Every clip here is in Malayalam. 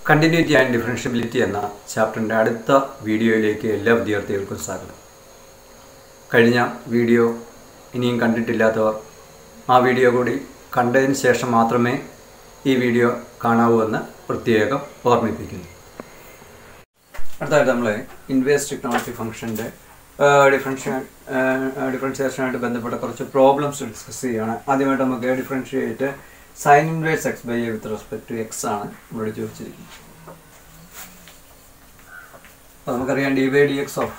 കണ്ടിന്യൂറ്റി ആൻഡ് ഡിഫറൻഷ്യബിലിറ്റി എന്ന ചാപ്റ്ററിൻ്റെ അടുത്ത വീഡിയോയിലേക്ക് എല്ലാ വിദ്യാർത്ഥികൾക്കും സ്വാഗതം കഴിഞ്ഞ വീഡിയോ ഇനിയും കണ്ടിട്ടില്ലാത്തവർ ആ വീഡിയോ കൂടി കണ്ടതിന് ശേഷം മാത്രമേ ഈ വീഡിയോ കാണാവൂ എന്ന് പ്രത്യേകം ഓർമ്മിപ്പിക്കുന്നു അടുത്തായിട്ട് നമ്മൾ ഇൻവേസ് ടെക്നോളജി ഫംഗ്ഷൻ്റെ ഡിഫറൻഷ്യ ഡിഫറൻഷിയേഷനായിട്ട് ബന്ധപ്പെട്ട കുറച്ച് പ്രോബ്ലംസ് ഡിസ്കസ് ചെയ്യുകയാണ് ആദ്യമായിട്ട് നമുക്ക് differentiate sine inverse x by a with respect to x ആണ് ഇവിടെ ചോദിച്ചിരിക്കുന്നത് അപ്പോൾ നമുക്കറിയാം d by D X of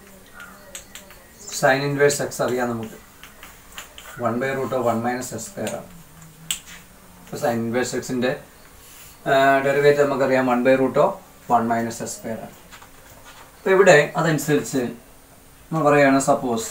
sine inverse x അറിയാം നമുക്ക് one by root of one minus x square ആണ് അപ്പോൾ സൈൻ ഇൻവേഴ്സ് എക്സിൻ്റെ ഡെറിവേറ്റ് നമുക്കറിയാം one by root of one minus x square ആണ് അപ്പോൾ ഇവിടെ അതനുസരിച്ച് നമ്മൾ പറയുകയാണ് suppose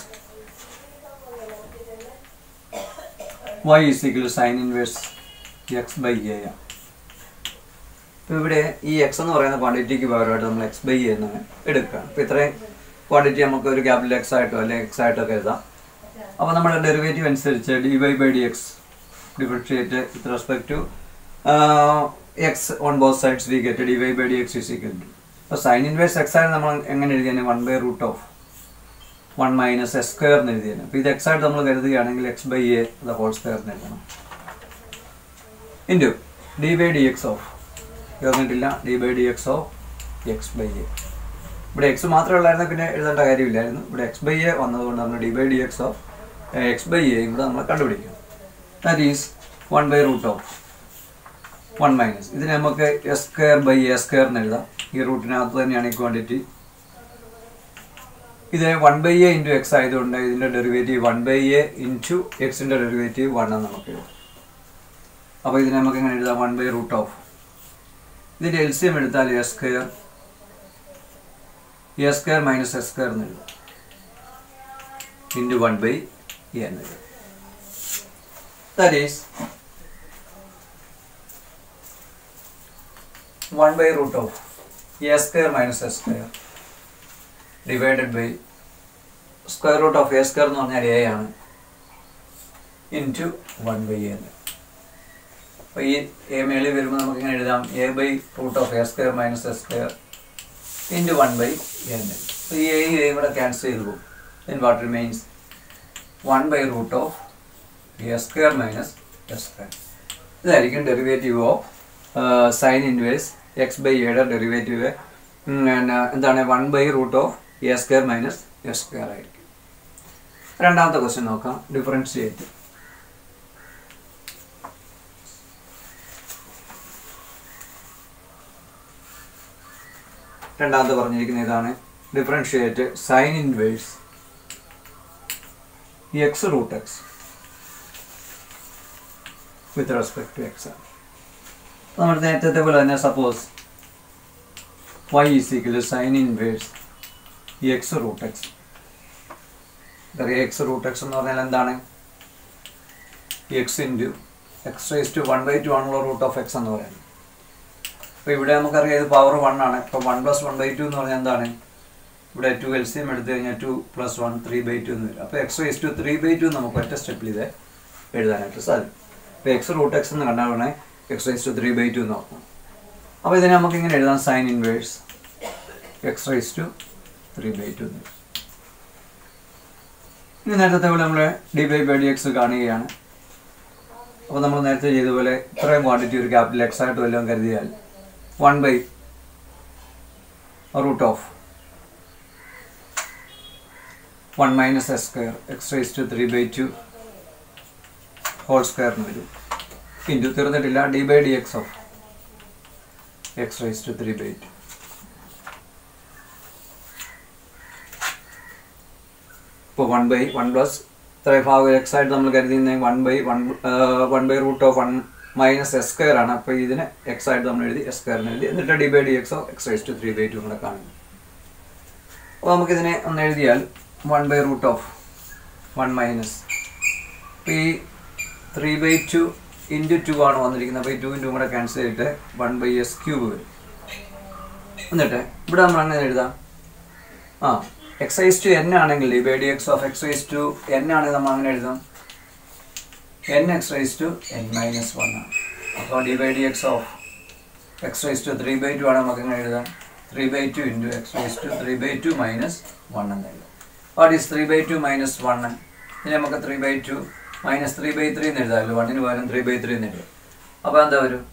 y is equal to sin inverse x by a ആണ് അപ്പോൾ ഇവിടെ ഈ എക്സ് എന്ന് പറയുന്ന ക്വാണ്ടിറ്റിക്ക് പകരമായിട്ട് നമ്മൾ എക്സ് ബൈ എ എന്നാണ് എടുക്കുക അപ്പോൾ ഇത്രയും ക്വാണ്ടിറ്റി നമുക്ക് ഒരു ക്യാപിറ്റൽ എക്സ് ആയിട്ടോ അല്ലെങ്കിൽ എക്സ് ആയിട്ടോ ഒക്കെ എഴുതാം അപ്പോൾ നമ്മുടെ ഡെറിവേറ്റീവ് അനുസരിച്ച് d y by D x differentiate with respect to x on both sides we get d y by D x is equal to അപ്പോൾ സൈൻ ഇൻവേഴ്സ് എക്സ് ആയിട്ട് നമ്മൾ എങ്ങനെ എഴുതിയാണ് one by root of one minus S square എന്ന് എഴുതിയാണ് അപ്പോൾ ഇത് എക്സ് ആയിട്ട് നമ്മൾ കരുതുകയാണെങ്കിൽ x by a the whole square എന്ന് എഴുതണം into d by D X of തീർന്നിട്ടില്ല D by D X of x by a ഇവിടെ എക്സ് മാത്രമേ ഉള്ളായിരുന്നു പിന്നെ എഴുതേണ്ട കാര്യമില്ലായിരുന്നു ഇവിടെ എക്സ് ബൈ എ വന്നതുകൊണ്ട് നമ്മൾ d by D X of x by a കൂടെ നമ്മൾ കണ്ടുപിടിക്കണം that is one by root of one minus ഇതിന് നമുക്ക് s square by a square എന്ന് എഴുതാം ഈ റൂട്ടിനകത്ത് തന്നെയാണ് ഈ ക്വാണ്ടിറ്റി ഇത് one by a into x ആയതുകൊണ്ട് ഇതിൻ്റെ derivative one by a into എക്സിൻ്റെ ഡെറിവേറ്റീവ് വൺ എന്ന് നമുക്ക് എഴുതാം അപ്പോൾ ഇതിനെ നമുക്ക് എങ്ങനെ എഴുതാം വൺ ബൈ റൂട്ട് ഓഫ് ഇതിൻ്റെ എൽ സി എം എടുത്താൽ A square a square minus S square എന്ന് എഴുതാം ഇൻറ്റു വൺ ബൈ എ എന്ന് എഴുതാം that is one by root of a square minus S square divided by square root of a square എന്ന് പറഞ്ഞാൽ എ ആണ് ഇൻറ്റു വൺ ബൈ എ എന്ന് അപ്പോൾ ഈ എ മേളിൽ വരുമ്പോൾ നമുക്ക് ഇങ്ങനെ എഴുതാം a by root of a square minus a square into one by a എന്ന് അപ്പോൾ ഈ എയും എയും കൂടെ ക്യാൻസൽ ചെയ്ത് പോകും then what remains one by root of a square minus a square ഇതായിരിക്കും derivative of sine inverse x by എയുടെ ഡെറിവേറ്റീവ് എന്താണ് one by root of a square minus a square ആയിരിക്കും രണ്ടാമത്തെ ക്വസ്റ്റ്യൻ നോക്കാം ഡിഫറൻഷിയേറ്റ് രണ്ടാമത്തെ പറഞ്ഞിരിക്കുന്ന ഇതാണ് differentiate sine inverse x root X with respect to x നമ്മൾ നേരത്തെ പോലെ തന്നെ suppose y is equal to sin inverse x root x അറിയാം എക്സ് റൂട്ട് എക്സ് എന്ന് പറഞ്ഞാൽ എന്താണ് x into x raise to one by two ആണുള്ള റൂട്ട് ഓഫ് എക്സ് എന്ന് പറയുന്നത് അപ്പോൾ ഇവിടെ നമുക്കറിയാം ഇത് പവർ വൺ ആണ് ഇപ്പോൾ one plus one by two എന്ന് പറഞ്ഞാൽ എന്താണ് ഇവിടെ ടു എൽ സി എം എടുത്തു കഴിഞ്ഞാൽ two plus one three by two എന്ന് വരും അപ്പോൾ x raise to three by two നമുക്ക് ഒറ്റ സ്റ്റെപ്പിൽ ഇത് എഴുതാനായിട്ട് സാധിക്കും അപ്പോൾ എക്സ് റൂട്ട് എക്സ് എന്ന് കണ്ടാൽ വേണേ x raise to three by two നോക്കാം അപ്പോൾ ഇതിനെ നമുക്ക് ഇങ്ങനെ എഴുതാം sine inverse x rise to three by two ഇനി നേരത്തെ പോലെ നമ്മൾ d by by D x കാണുകയാണ് അപ്പോൾ നമ്മൾ നേരത്തെ ചെയ്ത പോലെ ഇത്രയും ക്വാണ്ടിറ്റി ഒരു ക്യാപിറ്റൽ എക്സ് ആയിട്ട് വല്ലതും കരുതിയാൽ one by root of one minus S square x rise to three by two whole square എന്ന് വരും ഇൻറ്റു തീർന്നിട്ടില്ല D by D X of x rise to three by two ഇപ്പോൾ വൺ ബൈ വൺ പ്ലസ് ഇത്ര ഭാഗം എക്സ് ആയിട്ട് നമ്മൾ കരുതിയിരുന്നത് one by one one by root of one minus S square ആണ് അപ്പോൾ ഇതിന് എക്സ് ആയിട്ട് നമ്മൾ എഴുതി എസ് സ്ക്വയറിന് എഴുതി എന്നിട്ട് ഡി ബൈ ഡി എക്സോ x rise to three by two കൂടെ കാണുന്നു അപ്പോൾ നമുക്കിതിനെ ഒന്ന് എഴുതിയാൽ one by root of one minus അപ്പോൾ ഈ three by two into two ആണ് വന്നിരിക്കുന്നത് അപ്പോൾ ഈ ടു ഇൻറ്റു കൂടെ ക്യാൻസൽ ചെയ്തിട്ട് വൺ ബൈ എസ് ക്യൂബ് വരും എന്നിട്ട് ഇവിടെ നമ്മൾ അങ്ങനെ എഴുതാം ആ എക്സ് ഐസ് ടു എൻ ആണെങ്കിൽ d by D X of x is to n ആണെങ്കിൽ നമ്മൾ അങ്ങനെ എഴുതാം n x rise to n minus one ആണ് അപ്പോൾ d by D X of x rise to three by two ആണ് നമുക്ക് ഇങ്ങനെ എഴുതാം three by two into x rise to three by two minus one എന്ന് എഴുതാം what is three by two minus one ഇനി നമുക്ക് three by two minus three by three എന്ന് എഴുതാമല്ലോ വണ്ണിന് പകരം ത്രീ ബൈ ത്രീ എന്ന് എഴുതാം അപ്പോൾ എന്താ വരും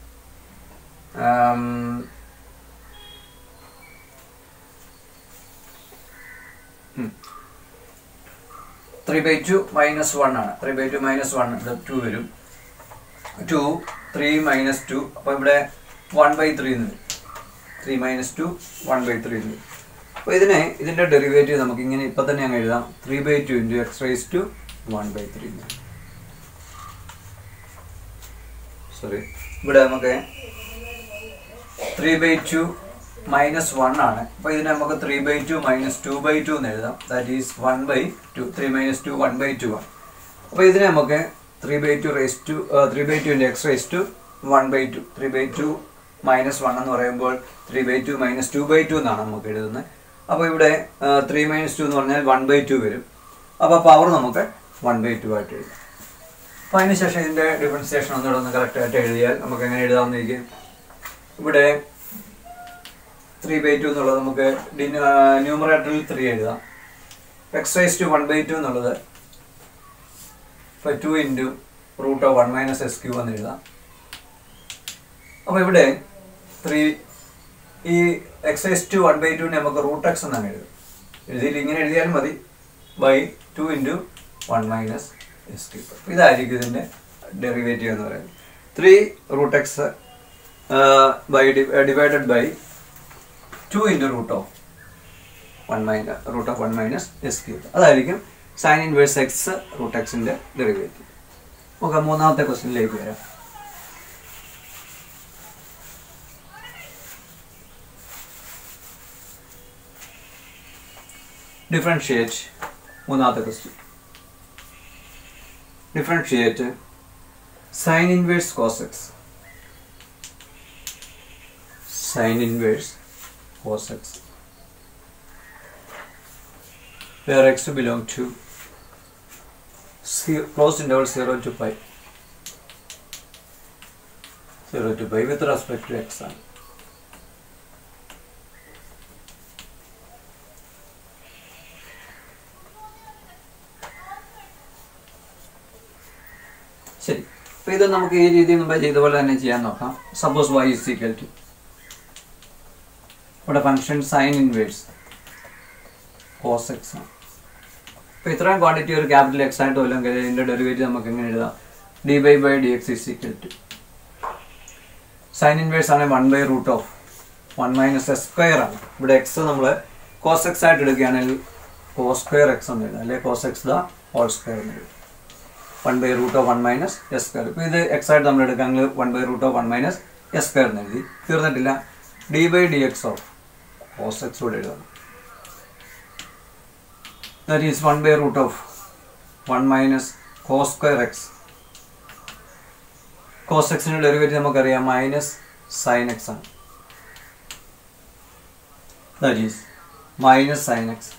three by two minus one ആണ് three by two minus one two വരും ടു ത്രീ മൈനസ് ടു അപ്പോൾ ഇവിടെ വൺ ബൈ ത്രീ എന്ന് വരും three minus two one by three എന്ന് വരും അപ്പോൾ ഇതിനെ ഇതിൻ്റെ ഡെറിവേറ്റീവ് നമുക്ക് ഇങ്ങനെ ഇപ്പം തന്നെ അങ്ങ് എഴുതാം three by two into x rise to one by three എന്ന് വരും സോറി ഇവിടെ നമുക്ക് three by two minus one ആണ് അപ്പോൾ ഇതിനെ നമുക്ക് three by two minus two by two എന്ന് എഴുതാം that is one by two three minus two one by two ആണ് അപ്പോൾ ഇതിനെ നമുക്ക് three by two raise to three by two x raise to one by two three by two minus one എന്ന് പറയുമ്പോൾ three by two minus two by two എന്നാണ് നമുക്ക് എഴുതുന്നത് അപ്പോൾ ഇവിടെ ത്രീ മൈനസ് ടു എന്ന് പറഞ്ഞാൽ വൺ ബൈ ടു വരും അപ്പോൾ പവർ നമുക്ക് വൺ ബൈ ടു ആയിട്ട് എഴുതാം അപ്പോൾ അതിന് ശേഷം ഇതിൻ്റെ ഡിഫറൻസിയേഷൻ ഒന്നുകൂടെ ഒന്ന് കറക്റ്റായിട്ട് എഴുതിയാൽ നമുക്ക് എങ്ങനെ എഴുതാമെന്നിരിക്കും ഇവിടെ ത്രീ ബൈ ടു എന്നുള്ളത് നമുക്ക് ന്യൂമറേറ്ററിൽ ത്രീ എഴുതാം x rise to one by two എന്നുള്ളത് ഇപ്പോൾ two into root of one minus s q എന്ന് എഴുതാം അപ്പോൾ ഇവിടെ ത്രീ ഈ x rise to one by ടുവിനെ നമുക്ക് റൂട്ട് എക്സ് എന്നാണ് എഴുതും എഴുതിയിൽ ഇങ്ങനെ എഴുതിയാലും മതി by two into one minus s q ഇതായിരിക്കും ഇതിൻ്റെ ഡെറിവേറ്റീവ് എന്ന് പറയുന്നത് three root x by divided by two into root of one minus root of one minus S cube അതായിരിക്കും സൈൻ ഇൻവേഴ്സ് എക്സ് റൂട്ട് എക്സിൻ്റെ ഡെറിവേറ്റീവ് നമുക്ക് മൂന്നാമത്തെ ക്വസ്റ്റ്യനിലേക്ക് വരാം ഡിഫറൻഷിയേറ്റ് മൂന്നാമത്തെ question differentiate sine inverse cos x sine inverse cos x where x belong to zero, closed interval 0 to pi 0 to pi with respect to x ആണ് ശരി അപ്പോൾ ഇത് നമുക്ക് ഈ രീതിയിൽ മുമ്പ് ചെയ്ത പോലെ തന്നെ ചെയ്യാൻ നോക്കാം suppose y is equal to ഇവിടെ function sine inverse cos x ആണ് അപ്പോൾ ഇത്രയും ക്വാണ്ടിറ്റി ഒരു ക്യാപിറ്റൽ എക്സ് ആയിട്ട് അല്ലെങ്കിൽ ഇതിൻ്റെ ഡെറിവേറ്റീവ് നമുക്ക് എങ്ങനെ എഴുതാം d by by D x is equal to sine inverse ആണ് one by root of one minus S square ആണ് ഇവിടെ എക്സ് നമ്മൾ കോസ് എക്സ് ആയിട്ട് എടുക്കുകയാണെങ്കിൽ കോസ് സ്ക്വയർ എക്സ് എന്ന് എഴുതാം അല്ലെങ്കിൽ cos X the whole square എന്ന് എഴുതാം one by root of one minus S square ഇപ്പോൾ ഇത് എക്സ് ആയിട്ട് നമ്മൾ എടുക്കുകയാണെങ്കിൽ one by root of one minus S square എന്ന് എഴുതി തീർന്നിട്ടില്ല D by D X of cos X കൂടെ എഴുതണം that is one by root of one minus cos square X cos എക്സിൻ്റെ ഡെറിവേറ്റീവ് നമുക്കറിയാം മൈനസ് സൈൻ എക്സ് ആണ് that is minus sine X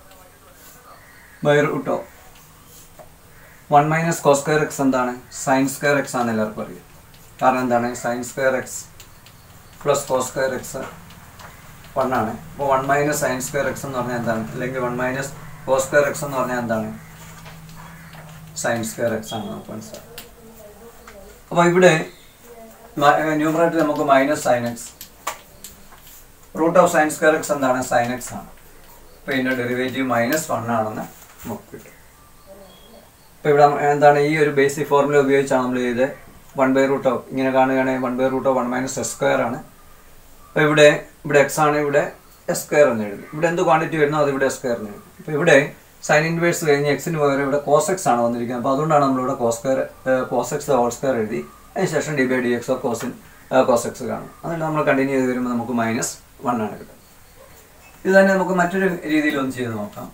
by root of one minus cos square x എന്താണ് സൈൻ സ്ക്വയർ എക്സ് ആണ് എല്ലാവർക്കും അറിയാം കാരണം എന്താണ് sine square x plus cos square x one ആണ് അപ്പോൾ one minus sine square x എന്ന് പറഞ്ഞാൽ എന്താണ് അല്ലെങ്കിൽ one minus cos square x എന്ന് പറഞ്ഞാൽ എന്താണ് സൈൻ സ്ക്വയർ എക്സ് ആണ് നമുക്ക് മനസ്സിലാക്കാം അപ്പോൾ ഇവിടെ ന്യൂമറേറ്റർ നമുക്ക് minus sine x root of sine square x എന്താണ് സൈൻ എക്സ് ആണ് അപ്പോൾ ഇതിൻ്റെ ഡെറിവേറ്റീവ് മൈനസ് വൺ ആണെന്ന് നമുക്ക് കിട്ടും ഇപ്പോൾ ഇവിടെ എന്താണ് ഈ ഒരു ബേസിക് ഫോർമുല ഉപയോഗിച്ചാണ് നമ്മൾ ചെയ്ത് വൺ ബൈ റൂട്ട് ഓഫ് ഇങ്ങനെ കാണുകയാണെങ്കിൽ one by root of one minus S square ആണ് അപ്പോൾ ഇവിടെ ഇവിടെ എക്സ് ആണ് ഇവിടെ എസ് സ്ക്വയർ എന്ന് എഴുതി ഇവിടെ എന്ത് ക്വാണ്ടിറ്റി വരുന്നോ അത് ഇവിടെ എസ് സ്ക്വയർ എന്ന് എഴുതി അപ്പോൾ ഇവിടെ സൈൻ ഇൻവേഴ്സ് കഴിഞ്ഞ് എക്സിന് പകരം ഇവിടെ കോസ് എക്സ് ആണ് വന്നിരിക്കുന്നത് അപ്പോൾ അതുകൊണ്ടാണ് നമ്മളിവിടെ cos square cos x whole square എഴുതി അതിനുശേഷം d by D X of cosine cos x കാണും എന്നിട്ട് നമ്മൾ കണ്ടിന്യൂ ചെയ്ത് വരുമ്പോൾ നമുക്ക് മൈനസ് വൺ ആണ് കിട്ടുന്നത് ഇത് തന്നെ നമുക്ക് മറ്റൊരു രീതിയിൽ ഒന്ന് ചെയ്ത് നോക്കാം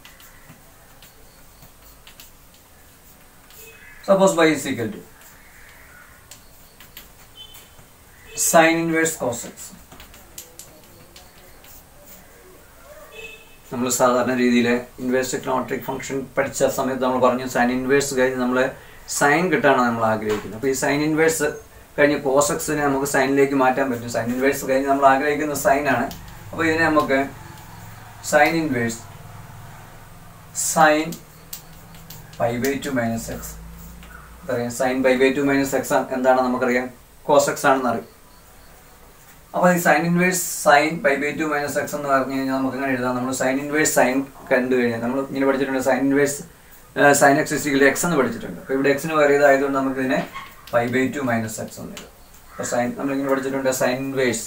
suppose by is equal to sine inverse cos x നമ്മൾ സാധാരണ രീതിയിൽ ഇൻവേഴ്സ് ടെക്നോട്രിക് ഫംഗ്ഷൻ പഠിച്ച സമയത്ത് നമ്മൾ പറഞ്ഞു സൈൻ ഇൻവേഴ്സ് കഴിഞ്ഞ് നമ്മൾ സൈൻ കിട്ടാനാണ് നമ്മൾ ആഗ്രഹിക്കുന്നത് അപ്പോൾ ഈ സൈൻ ഇൻവേഴ്സ് കഴിഞ്ഞ് കോസ് എക്സിനെ നമുക്ക് സൈനിലേക്ക് മാറ്റാൻ പറ്റും സൈൻ ഇൻവേഴ്സ് കഴിഞ്ഞ് നമ്മൾ ആഗ്രഹിക്കുന്ന സൈനാണ് അപ്പോൾ ഇതിനെ നമുക്ക് sine inverse sine pi by two minus x അറിയാം sine pi by two minus x എന്താണ് നമുക്കറിയാം കോസ് എക്സ് ആണെന്ന് അറിയാം അപ്പോൾ ഈ sine inverse sine pi by two minus x എന്ന് പറഞ്ഞു കഴിഞ്ഞാൽ നമുക്ക് ഇങ്ങനെ എഴുതാം നമ്മൾ സൈൻ ഇൻവേഴ്സ് സൈൻ കണ്ടു കഴിഞ്ഞാൽ നമ്മൾ ഇങ്ങനെ പഠിച്ചിട്ടുണ്ട് sine inverse sine x is equal x എന്ന് പഠിച്ചിട്ടുണ്ട് അപ്പോൾ ഇവിടെ എക്സിന് പകരതായതുകൊണ്ട് നമുക്ക് ഇതിനെ pi by two minus x എന്ന് എഴുതാം അപ്പോൾ സൈൻ നമ്മളിങ്ങനെ പഠിച്ചിട്ടുണ്ട് sine inverse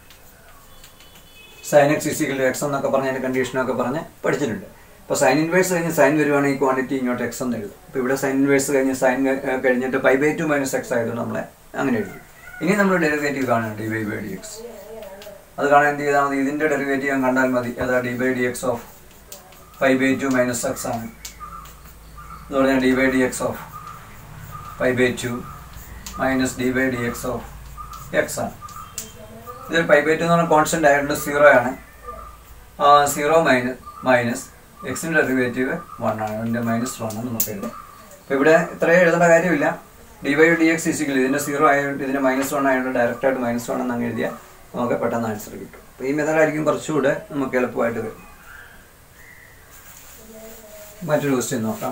sine x is equal x എന്നൊക്കെ പറഞ്ഞ അതിൻ്റെ കണ്ടീഷനൊക്കെ പറഞ്ഞ് പഠിച്ചിട്ടുണ്ട് അപ്പോൾ സൈൻ ഇൻവേഴ്സ് കഴിഞ്ഞ് സൈൻ വരുവാണെങ്കിൽ ഈ ക്വാണ്ടിറ്റി ഇങ്ങോട്ട് എക്സ് എന്ന് എഴുതും അപ്പോൾ ഇവിടെ സൈൻ ഇൻവേഴ്സ് കഴിഞ്ഞ് സൈൻ കഴിഞ്ഞിട്ട് pi by two minus x ആയതുകൊണ്ട് നമ്മളെ അങ്ങനെ എഴുതും ഇനി നമ്മൾ ഡെറിവേറ്റീവ് കാണാം d by by D x അത് കാണാൻ എന്ത് ചെയ്താൽ മതി ഇതിൻ്റെ ഡെറിവേറ്റീവ് ഞാൻ കണ്ടാൽ മതി അതാ d by D X of pi by two minus x ആണ് എന്ന് പറഞ്ഞാൽ d by D X of pi by two minus d by D X of x ആണ് ഇതിൽ പൈ ബൈ ടു എന്ന് പറഞ്ഞാൽ കോൺസ്റ്റന്റ് ആയതുകൊണ്ട് സീറോ ആണ് സീറോ മൈനസ് മൈനസ് എക്സിൻ്റെ ഡെറിവേറ്റീവ് വൺ ആണ് അതിൻ്റെ മൈനസ് വൺ ആണ് നമുക്ക് എഴുതാം അപ്പോൾ ഇവിടെ ഇത്രയും എഴുതേണ്ട കാര്യമില്ല d y d x is equal ഇതിൻ്റെ സീറോ ആയതുകൊണ്ട് ഇതിൻ്റെ മൈനസ് വൺ ആയതുകൊണ്ട് ഡയറക്റ്റ് ആയിട്ട് മൈനസ് വൺ എന്നങ്ങ് എഴുതിയാൽ നമുക്ക് പെട്ടെന്ന് ആൻസർ കിട്ടും അപ്പോൾ ഈ മെത്തേഡായിരിക്കും കുറച്ചുകൂടെ നമുക്ക് എളുപ്പമായിട്ട് വരും മറ്റൊരു ക്വസ്റ്റ്യൻ നോക്കാം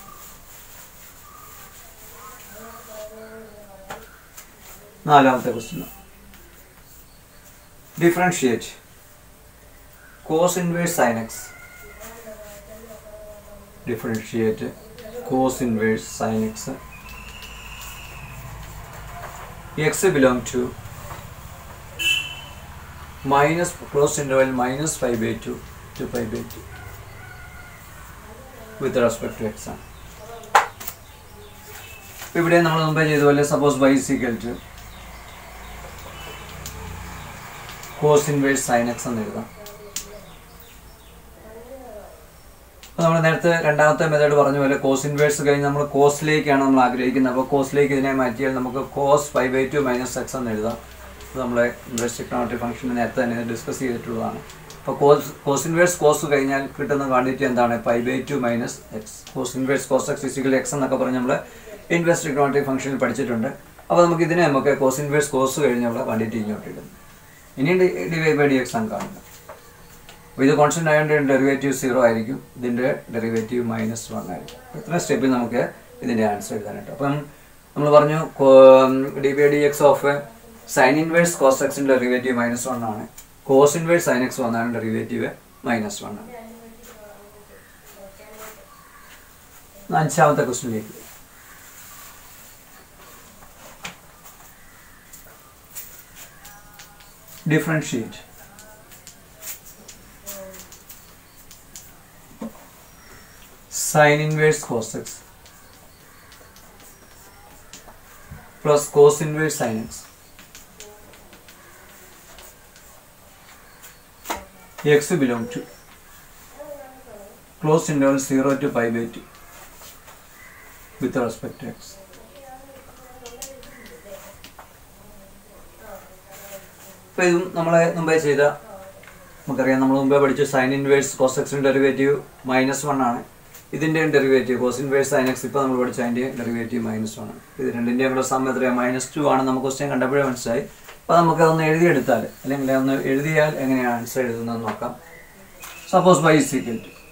നാലാമത്തെ question differentiate cos inverse sine x differentiate cos inverse sine x x belong to minus close interval minus five by two two five by two with respect to x ആണ് ഇവിടെ നമ്മൾ മുമ്പേ ചെയ്ത പോലെ suppose y is equal to cos inverse sine x എന്ന് എഴുതാം അപ്പോൾ നമ്മൾ നേരത്തെ രണ്ടാമത്തെ മെത്തേഡ് പറഞ്ഞ പോലെ കോസ് ഇൻവേഴ്സ് കഴിഞ്ഞ് നമ്മൾ കോസിലേക്കാണ് നമ്മൾ ആഗ്രഹിക്കുന്നത് അപ്പോൾ കോസിലേക്ക് ഇതിനെ മാറ്റിയാൽ നമുക്ക് cos five by two minus x എന്ന് എഴുതാം അത് നമ്മളെ ഇൻവേഴ്സ് ടെക്നോളജി ഫംഗ്ഷൻ നേരത്തെ തന്നെ ഡിസ്കസ് ചെയ്തിട്ടുള്ളതാണ് അപ്പോൾ കോസ് കോസ് ഇൻവേഴ്സ് കോസ് കഴിഞ്ഞാൽ കിട്ടുന്ന ക്വാണ്ടിറ്റി എന്താണ് five by two minus x cos inverse cos x is equal x എന്നൊക്കെ പറഞ്ഞ് നമ്മൾ ഇൻവേഴ്സ് ടെക്നോളജി ഫംഗ്ഷനിൽ പഠിച്ചിട്ടുണ്ട് അപ്പോൾ നമുക്ക് ഇതിനെ നമുക്ക് കോസ് ഇൻവേഴ്സ് കോസ് കഴിഞ്ഞുള്ള ക്വാണ്ടിറ്റി ഇങ്ങോട്ട് ഇടുന്നു ഇനി ഡിവൈ ബൈ ഡി എക്സ് ആണ് കാണുന്നത് അപ്പോൾ ഇത് കോൺസ്റ്റന്റ് ആയതുകൊണ്ട് ഡെറിവേറ്റീവ് സീറോ ആയിരിക്കും ഇതിൻ്റെ ഡെറിവേറ്റീവ് മൈനസ് വൺ ആയിരിക്കും ഇത്ര സ്റ്റെപ്പിൽ നമുക്ക് ഇതിൻ്റെ ആൻസർ എഴുതാനായിട്ട് അപ്പം നമ്മൾ പറഞ്ഞു d by D X of sine inverse cos എക്സിൻ്റെ ഡെറിവേറ്റീവ് മൈനസ് വൺ ആണ് കോസ് ഇൻവേഴ്സ് സൈൻ എക്സ് വന്നാണ് ഡെറിവേറ്റീവ് മൈനസ് വൺ ആണ് അഞ്ചാമത്തെ ക്വസ്റ്റിനിലേക്ക് differentiate sin inverse cos x plus cos inverse sin x x belong to closed interval 0 to pi by 2 with respect to x അപ്പോൾ ഇതും നമ്മളെ മുമ്പേ ചെയ്ത നമുക്കറിയാം നമ്മൾ മുമ്പേ പഠിച്ചു സൈൻ ഇൻവേഴ്സ് കോസ് എക്സിൻ്റെ ഡെറിവേറ്റീവ് മൈനസ് വൺ ആണ് ഇതിൻ്റെയും derivative cos inverse sine x ഇപ്പോൾ നമ്മൾ പഠിച്ച അതിൻ്റെ ഡെറിവേറ്റീവ് മൈനസ് വൺ ആണ് ഇത് രണ്ടിൻ്റെയും കൂടെ സം എത്രയാണ് മൈനസ് ടു ആണ് നമുക്ക് ക്വസ്റ്റ്യൻ കണ്ടപ്പോഴേ മനസ്സിലായി അപ്പോൾ നമുക്ക് അതൊന്ന് എഴുതിയെടുത്താൽ അല്ലെങ്കിൽ ഒന്ന് എഴുതിയാൽ എങ്ങനെയാണ് ആൻസർ എഴുതുന്നത് നോക്കാം suppose y is equal to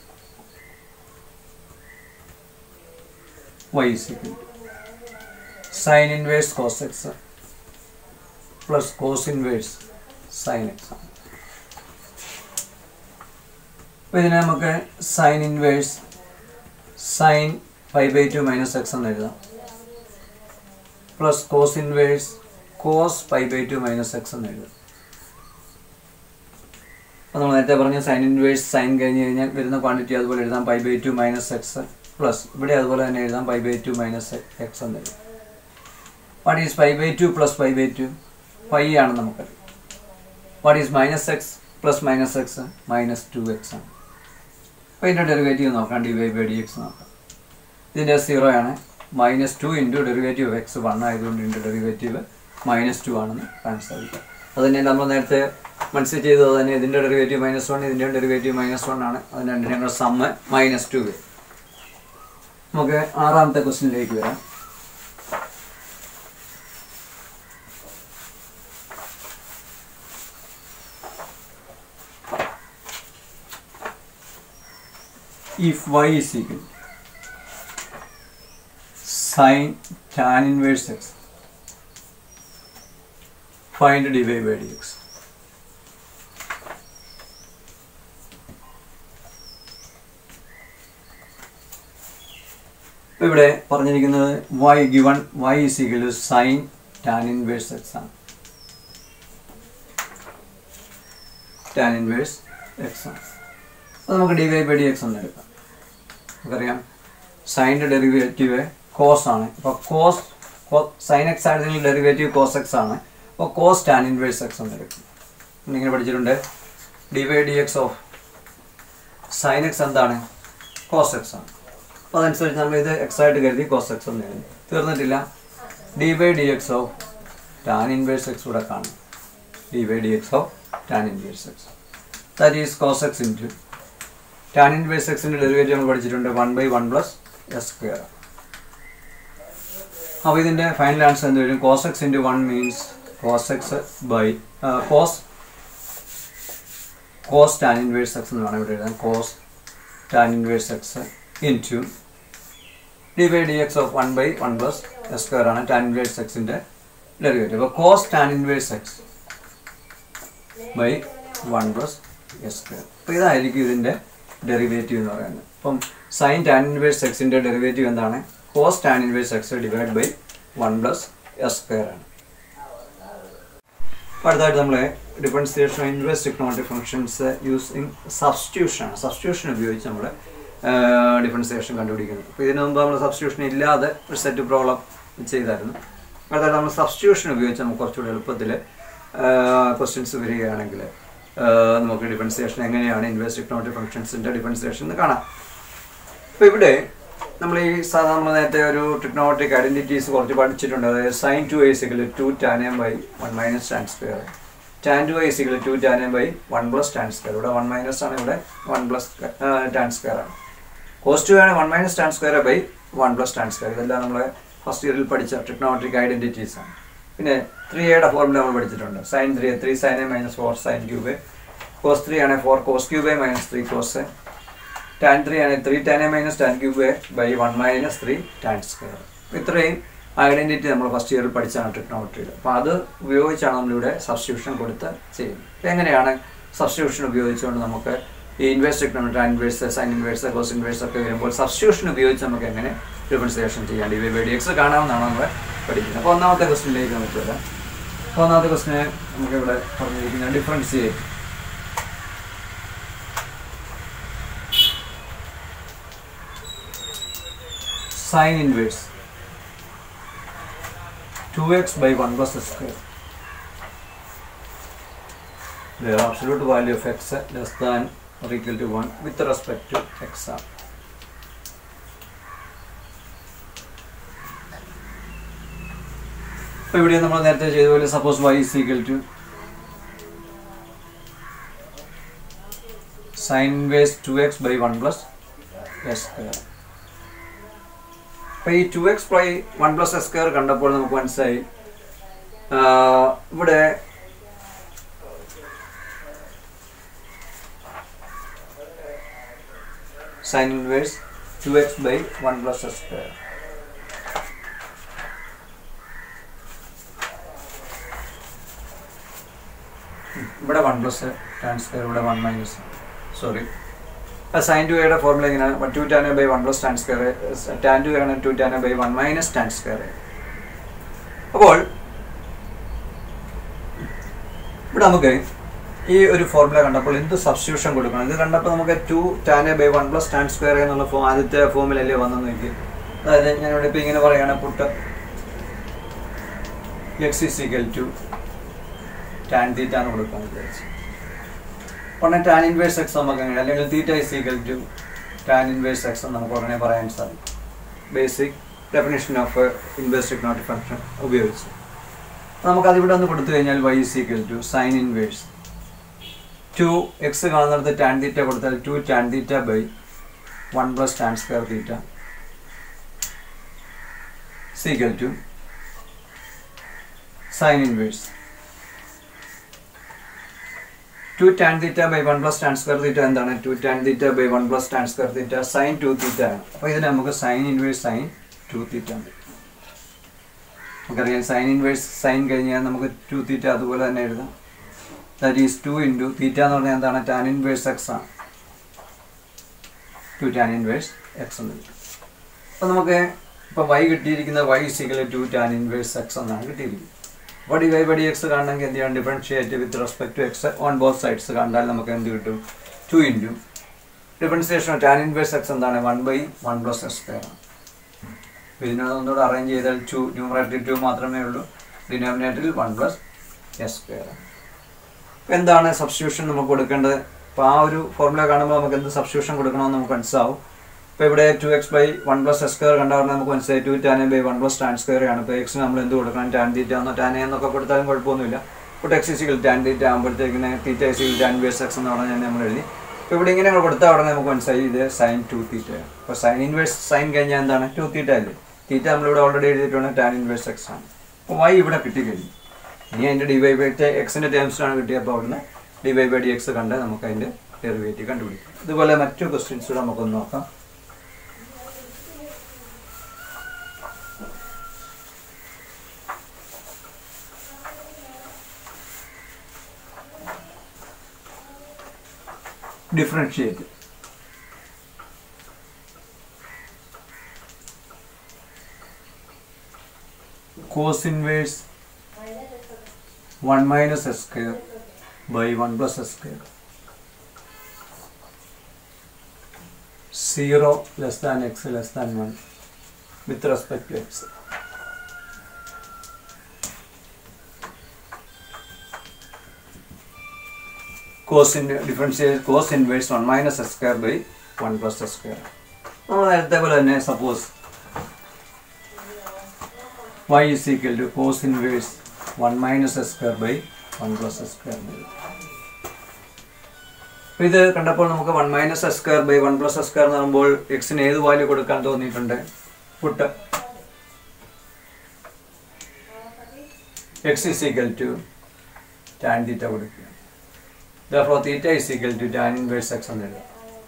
y is equal to sine inverse cos x plus cos inverse sine X ആണ് അപ്പോൾ ഇതിനെ നമുക്ക് sine inverse sine five by two minus x എന്ന് എഴുതാം plus cos inverse cos five by two minus x എന്ന് എഴുതാം അപ്പോൾ നമ്മൾ നേരത്തെ പറഞ്ഞ സൈൻ ഇൻവേഴ്സ് സൈൻ കഴിഞ്ഞ് കഴിഞ്ഞാൽ വരുന്ന ക്വാണ്ടിറ്റി അതുപോലെ എഴുതാം five by two minus x plus ഇവിടെ അതുപോലെ തന്നെ എഴുതാം five by two minus x എന്ന് എഴുതാം what is five by two plus five by two five ആണ് നമുക്കറിയാം what is minus x plus minus x minus two x ആണ് അപ്പോൾ ഇതിൻ്റെ ഡെറിവേറ്റീവ് നോക്കാം d y by D x നോക്കാം ഇതിൻ്റെ സീറോ ആണ് minus two into derivative of x one ആയതുകൊണ്ട് ഇതിൻ്റെ ഡെറിവേറ്റീവ് മൈനസ് ടു ആണെന്ന് കാണാൻ സാധിക്കും അത് തന്നെ നമ്മൾ നേരത്തെ മനസ്സിൽ ചെയ്തത് തന്നെ ഇതിൻ്റെ ഡെറിവേറ്റീവ് മൈനസ് വൺ ഇതിൻ്റെ ഡെറിവേറ്റീവ് മൈനസ് വൺ ആണ് അതിന് രണ്ടിനും കൂടെ സമ്മ് മൈനസ് ടു വരും നമുക്ക് ആറാമത്തെ ക്വസ്റ്റിനിലേക്ക് വരാം if y is equal sine tan inverse x find dy by dx ഇപ്പൊ ഇവിടെ പറഞ്ഞിരിക്കുന്നത് y given y is equal to sin tan inverse x ആണ് tan inverse x ആണ് അപ്പോൾ നമുക്ക് d y by D x ഒന്ന് എടുക്കാം നമുക്കറിയാം സൈൻ്റെ ഡെറിവേറ്റീവ് കോസ് ആണ് അപ്പോൾ കോസ് സൈൻ എക്സ് ആയിരുന്നെങ്കിൽ ഡെറിവേറ്റീവ് കോസ് എക്സ് ആണ് അപ്പോൾ കോസ് ടാൻ ഇൻവേഴ്സ് എക്സ് എന്ന് എടുക്കും ഇങ്ങനെ പഠിച്ചിട്ടുണ്ട് d y d X of sine x എന്താണ് കോസ് എക്സ് ആണ് അപ്പോൾ അതനുസരിച്ച് നമ്മൾ ഇത് എക്സ് ആയിട്ട് കരുതി കോസ് എക്സ് എന്ന് എഴുതി തീർന്നിട്ടില്ല d y d X of tan inverse x കൂടെ കാണും d y d X of tan inverse x that is cos x into tan inverse എക്സിൻ്റെ ഡെറിവേറ്റീവ് നമ്മൾ പഠിച്ചിട്ടുണ്ട് one by one plus S square അപ്പോൾ ഇതിൻ്റെ ഫൈനൽ ആൻസർ എന്ത് വരും cos x into one means cos x by cos cos tan inverse x എന്ന് വേണം ഇവിടെ എഴുതാൻ cos tan inverse x into d by D X of one by one plus S square ആണ് ടാൻ ഇൻവേഴ്സ് എക്സിൻ്റെ ഡെറിവേറ്റീവ് അപ്പോൾ cos tan inverse x by one plus S square അപ്പോൾ ഇതായിരിക്കും ഇതിൻ്റെ ഡെറിവേറ്റീവ് എന്ന് പറയുന്നത് അപ്പം സൈൻ ടാൻ ഇൻവേഴ്സ് എക്സിൻ്റെ ഡെറിവേറ്റീവ് എന്താണ് cos tan inverse x divide by one plus S square ആണ് അപ്പോൾ അടുത്തായിട്ട് നമ്മൾ differentiation inverse technology functions using substitution ആണ് സബ്സ്റ്റിറ്റ്യൂഷൻ ഉപയോഗിച്ച് നമ്മൾ ഡിഫറൻസിയേഷൻ കണ്ടുപിടിക്കുന്നത് അപ്പോൾ ഇതിനു മുമ്പ് നമ്മൾ സബ്സ്റ്റിറ്റ്യൂഷൻ ഇല്ലാതെ ഒരു സെറ്റ് പ്രോബ്ലം ചെയ്തായിരുന്നു അടുത്തായിട്ട് നമ്മൾ സബ്സ്റ്റിറ്റ്യൂഷൻ ഉപയോഗിച്ച് നമുക്ക് കുറച്ചുകൂടി എളുപ്പത്തിൽ ക്വസ്റ്റ്യൻസ് വരികയാണെങ്കിൽ നമുക്ക് ഡിഫറൻസിയേഷൻ എങ്ങനെയാണ് ഇൻവേഴ്സ് ടെക്നോളജി ഫംഗ്ഷൻസിൻ്റെ ഡിഫറൻസിയേഷൻ എന്ന് കാണാം അപ്പോൾ ഇവിടെ നമ്മൾ ഈ സാധാരണ നമ്മൾ നേരത്തെ ഒരു ടെക്നോളജിക് ഐഡൻറ്റിറ്റീസ് കുറച്ച് പഠിച്ചിട്ടുണ്ട് അതായത് sine two a is equal two tan a by one minus tan square tan two a is equal two tan a by one plus tan square ഇവിടെ വൺ മൈനസ് ആണ് ഇവിടെ വൺ പ്ലസ് ടാൻ സ്ക്വയർ ആണ് കോസ് ടു ആണ് one minus tan square by one plus tan square ഇതെല്ലാം നമ്മൾ ഫസ്റ്റ് ഇയറിൽ പഠിച്ച ടെക്നോളജിക് ഐഡൻറ്റിറ്റീസ് ആണ് പിന്നെ ത്രീ എയുടെ ഫോർമുല നമ്മൾ പഠിച്ചിട്ടുണ്ട് sine three three sine a minus four sine cube cos three ആണ് four cos cube a minus three cos tan three ആണ് three tan a minus tan cube by one minus three tan square ഇത്രയും ഐഡൻറ്റിറ്റി നമ്മൾ ഫസ്റ്റ് ഇയറിൽ പഠിച്ചാണ് ട്രിഗ്നോമെട്രിയിൽ അപ്പോൾ അത് ഉപയോഗിച്ചാണ് നമ്മളിവിടെ സബ്സ്റ്റിറ്റ്യൂഷൻ കൊടുത്ത് ചെയ്യുന്നത് അപ്പോൾ എങ്ങനെയാണ് സബ്സ്റ്റിറ്റ്യൂഷൻ ഉപയോഗിച്ചുകൊണ്ട് നമുക്ക് ഈ inverse trigonometry inverse sine inverse cos inverse ഒക്കെ വരുമ്പോൾ സബ്സ്റ്റിറ്റ്യൂഷൻ ഉപയോഗിച്ച് നമുക്ക് എങ്ങനെ ഡിഫറൻസിയേഷൻ ചെയ്യാം d y by D x കാണാമെന്നാണ് നമ്മൾ പഠിക്കുന്നത് അപ്പോൾ ഒന്നാമത്തെ ക്വസ്റ്റിനിലേക്ക് നമുക്ക് വരാം അപ്പോൾ ഒന്നാമത്തെ ക്വസ്റ്റിനെ നമുക്ക് ഇവിടെ പറഞ്ഞിരിക്കുന്നത് ഡിഫറൻസിയേറ്റ് sine inverse 2x by 1 plus s square. The absolute value of x less than or equal to 1 with respect to x r. അപ്പോൾ ഇവിടെ നമ്മൾ നേരത്തെ ചെയ്ത പോലെ suppose y is equal to sin inverse 2x by 1 plus s square. അപ്പോൾ ഈ two x by one plus S square കണ്ടപ്പോൾ നമുക്ക് മനസ്സിലായി ഇവിടെ sine inverse two x by one plus S square ഇവിടെ വൺ പ്ലസ് ടാൻ സ്ക്വയർ ഇവിടെ one minus sorry sine two എയുടെ ഫോർമുല എങ്ങനെയാണ് two tan by one plus tan square tan two ആണ് two tan by one minus tan square അപ്പോൾ ഇവിടെ നമുക്ക് ഈ ഒരു ഫോർമുല കണ്ടപ്പോൾ എന്ത് സബ്സ്റ്റിറ്റ്യൂഷൻ കൊടുക്കണം ഇത് കണ്ടപ്പോൾ നമുക്ക് two tan by one plus tan square എന്നുള്ള ഫോ ആദ്യത്തെ ഫോമിലല്ലേ വന്നെന്ന് നോക്കി അതായത് ഞാനിവിടെ ഇപ്പോൾ ഇങ്ങനെ പറയുകയാണ് put x is equal to tan theta എന്ന് കൊടുക്കാമെന്ന് വിചാരിച്ചു ഉടനെ ടാൻ ഇൻവേഴ്സ് എക്സ് നമുക്ക് അങ്ങനെ അല്ലെങ്കിൽ theta is equal to tan inverse x എന്ന് നമുക്ക് ഉടനെ പറയാൻ സാധിക്കും basic definition of inverse trigonometric function ഉപയോഗിച്ച് നമുക്ക് അതിവിടെ ഒന്ന് കൊടുത്തു കഴിഞ്ഞാൽ y is equal to sine inverse two x കാണുന്നിടത്ത് ടാൻ തീറ്റ കൊടുത്താൽ two tan theta by one plus tan square theta is equal to sine inverse two tan theta by one plus tan square theta എന്താണ് two tan theta by one plus tan square theta sine two theta ആണ് അപ്പോൾ ഇതിന് നമുക്ക് sine inverse sine two theta ഉണ്ട് നമുക്കറിയാം സൈൻ ഇൻവേഴ്സ് സൈൻ കഴിഞ്ഞാൽ നമുക്ക് ടു തീറ്റ അതുപോലെ തന്നെ എഴുതാം that is two into theta എന്ന് പറഞ്ഞാൽ എന്താണ് ടാൻ ഇൻവേഴ്സ് എക്സ് ആണ് ടു ടാൻ ഇൻവേഴ്സ് എക്സ് എന്ന് കിട്ടും അപ്പോൾ നമുക്ക് ഇപ്പോൾ വൈ കിട്ടിയിരിക്കുന്ന y is equal two tan inverse x എന്നാണ് കിട്ടിയിരിക്കുന്നത് അപ്പോൾ d y by D x കാണണമെങ്കിൽ എന്ത് ചെയ്യണം differentiate with respect to x on both sides കണ്ടാൽ നമുക്ക് എന്ത് കിട്ടും two into differentiation tan inverse x എന്താണ് one by one plus x square ആണ് ഇതിനോട് ഒന്നുകൂടെ അറേഞ്ച് ചെയ്താൽ ടു ന്യൂമറേറ്ററിൽ ടു മാത്രമേ ഉള്ളൂ ഡിനോമിനേറ്ററിൽ വൺ പ്ലസ് എസ് സ്ക്വയർ അപ്പോൾ എന്താണ് സബ്സ്റ്റിറ്റ്യൂഷൻ നമുക്ക് കൊടുക്കേണ്ടത് അപ്പോൾ ആ ഒരു ഫോർമുല കാണുമ്പോൾ നമുക്ക് എന്ത് സബ്സ്റ്റിറ്റ്യൂഷൻ കൊടുക്കണമെന്ന് നമുക്ക് മനസ്സിലാവും ഇപ്പോൾ ഇവിടെ two x by one plus S square കണ്ടാൽ നമുക്ക് മനസ്സിലായി two tan by one plus tan square ആണ് ഇപ്പോൾ എക്സിന് നമ്മൾ എന്ത് കൊടുക്കണം ടാൻ തീറ്റ എന്നോ ടാൻ എന്നൊക്കെ കൊടുത്താലും കുഴപ്പമൊന്നുമില്ല ഇപ്പോൾ എക്സ് ഇസിക്കൽ ടാൻ തീറ്റ ആകുമ്പോഴത്തേക്കിന് തീറ്റ ഇസിക്കൽ ടാൻ ബേസ് എക്സ് എന്ന് പറഞ്ഞാൽ നമ്മൾ എഴുതി ഇപ്പോൾ ഇവിടെ ഇങ്ങനെ കൊടുത്താൽ ഉടനെ നമുക്ക് മനസ്സിലായി ഇത് സൈൻ ടു തീറ്റ അപ്പോൾ സൈൻ ഇൻവേഴ്സ് സൈൻ കഴിഞ്ഞാൽ എന്താണ് ടു തീറ്റ അല്ലേ തീറ്റ നമ്മളിവിടെ ഓൾറെഡി എഴുതിയിട്ടുണ്ട് ടാൻ ഇൻവേഴ്സ് എക്സ് ആണ് അപ്പോൾ വൈ ഇവിടെ കിട്ടിക്കഴിഞ്ഞു ഇനി അതിൻ്റെ ഡി വൈ ബൈ എക്സിൻ്റെ ടേംസിലാണ് കിട്ടിയപ്പോൾ അവിടുന്ന് d y by D x കണ്ട് നമുക്ക് അതിൻ്റെ ഡെറിവേറ്റീവ് കണ്ടുപിടിക്കാം ഇതുപോലെ മറ്റു ക്വസ്റ്റ്യൻസ് കൂടെ നമുക്കൊന്ന് നോക്കാം differentiate cos inverse 1 minus s square by 1 plus s square 0 less than x less than 1 with respect to x cos in differentiate cos inverse 1 minus s square by 1 plus s square നമ്മൾ നേരത്തെ പോലെ തന്നെ suppose y is equal to cos inverse 1 minus s square by 1 plus s square അപ്പോൾ ഇത് കണ്ടപ്പോൾ നമുക്ക് one minus S square by one plus S square എന്ന് പറയുമ്പോൾ എക്സിന് ഏത് വാല്യൂ കൊടുക്കാൻ തോന്നിയിട്ടുണ്ട് put x is equal to tan theta കൊടുക്കുക ദോ theta is equal to tan inverse x എന്ന് എഴുതാം